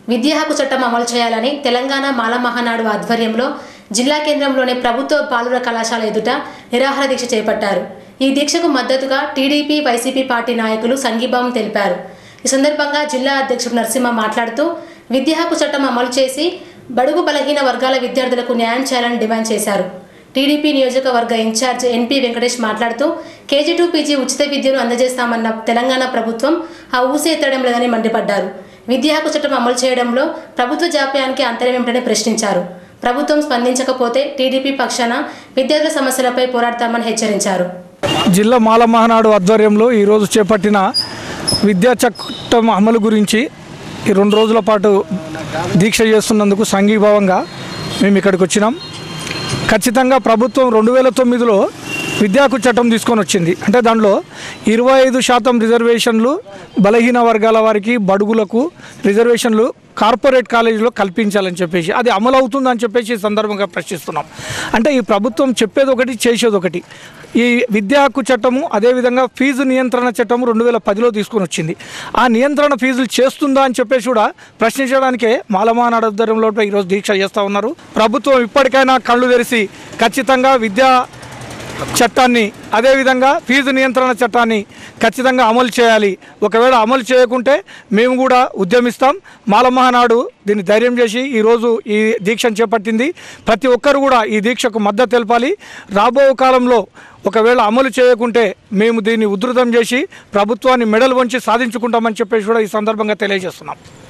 విద్యా హక్కు చట్టం అమలు చేయాలని తెలంగాణ మాల మహానాడు ఆధ్వర్యంలో జిల్లా కేంద్రంలోని ప్రభుత్వ బాలుర కళాశాల ఎదుట నిరాహార దీక్ష చేపట్టారు ఈ దీక్షకు మద్దతుగా టీడీపీ వైసీపీ పార్టీ నాయకులు సంఘీభావం తెలిపారు ఈ సందర్భంగా జిల్లా అధ్యక్షుడు నరసింహ మాట్లాడుతూ విద్యా హక్కు చట్టం అమలు చేసి బడుగు బలహీన వర్గాల విద్యార్థులకు న్యాయం చేయాలని డిమాండ్ చేశారు టీడీపీ నియోజకవర్గ ఇన్ఛార్జ్ ఎన్పీ వెంకటేష్ మాట్లాడుతూ కేజీ టూ పీజీ ఉచిత విద్యను అందజేస్తామన్న తెలంగాణ ప్రభుత్వం ఆ ఊసే ఎత్తడం లేదని మండిపడ్డారు విద్యా హక్కు చట్టం అమలు చేయడంలో ప్రభుత్వ జాప్యానికి అంతరం ఏమిటని ప్రశ్నించారు ప్రభుత్వం స్పందించకపోతే టీడీపీ పక్షాన విద్యార్థుల సమస్యలపై పోరాడతామని హెచ్చరించారు జిల్లా మాల మహానాడు ఆధ్వర్యంలో ఈరోజు చేపట్టిన విద్యా చట్టం అమలు గురించి ఈ రెండు రోజుల పాటు దీక్ష చేస్తున్నందుకు సంఘీభావంగా మేము ఇక్కడికి వచ్చినాం ఖచ్చితంగా ప్రభుత్వం రెండు వేల తొమ్మిదిలో విద్యాకు చట్టం తీసుకొని వచ్చింది అంటే దాంట్లో ఇరవై ఐదు శాతం రిజర్వేషన్లు బలహీన వర్గాల వారికి బడుగులకు రిజర్వేషన్లు కార్పొరేట్ కాలేజీలో కల్పించాలని చెప్పేసి అది అమలు అవుతుందని చెప్పేసి ఈ సందర్భంగా ప్రశ్నిస్తున్నాం అంటే ఈ ప్రభుత్వం చెప్పేది ఒకటి చేసేది ఒకటి ఈ విద్యా హక్కు చట్టము అదేవిధంగా ఫీజు నియంత్రణ చట్టము రెండు వేల పదిలో తీసుకొని వచ్చింది ఆ నియంత్రణ ఫీజులు చేస్తుందా అని చెప్పేసి కూడా ప్రశ్నించడానికే మాలమానాడు ఆధ్వర్యంలో ఈరోజు దీక్ష చేస్తూ ఉన్నారు ప్రభుత్వం ఇప్పటికైనా కళ్ళు తెరిచి ఖచ్చితంగా విద్యా చట్టాన్ని అదేవిధంగా ఫీజు నియంత్రణ చట్టాన్ని ఖచ్చితంగా అమలు చేయాలి ఒకవేళ అమలు చేయకుంటే మేము కూడా ఉద్యమిస్తాం మాలమహానాడు దీన్ని ధైర్యం చేసి ఈరోజు ఈ దీక్షను చేపట్టింది ప్రతి ఒక్కరు కూడా ఈ దీక్షకు మద్దతు తెలపాలి రాబో కాలంలో ఒకవేళ అమలు చేయకుంటే మేము దీన్ని ఉధృతం చేసి ప్రభుత్వాన్ని మెడలు వంచి సాధించుకుంటామని చెప్పేసి కూడా ఈ సందర్భంగా తెలియజేస్తున్నాం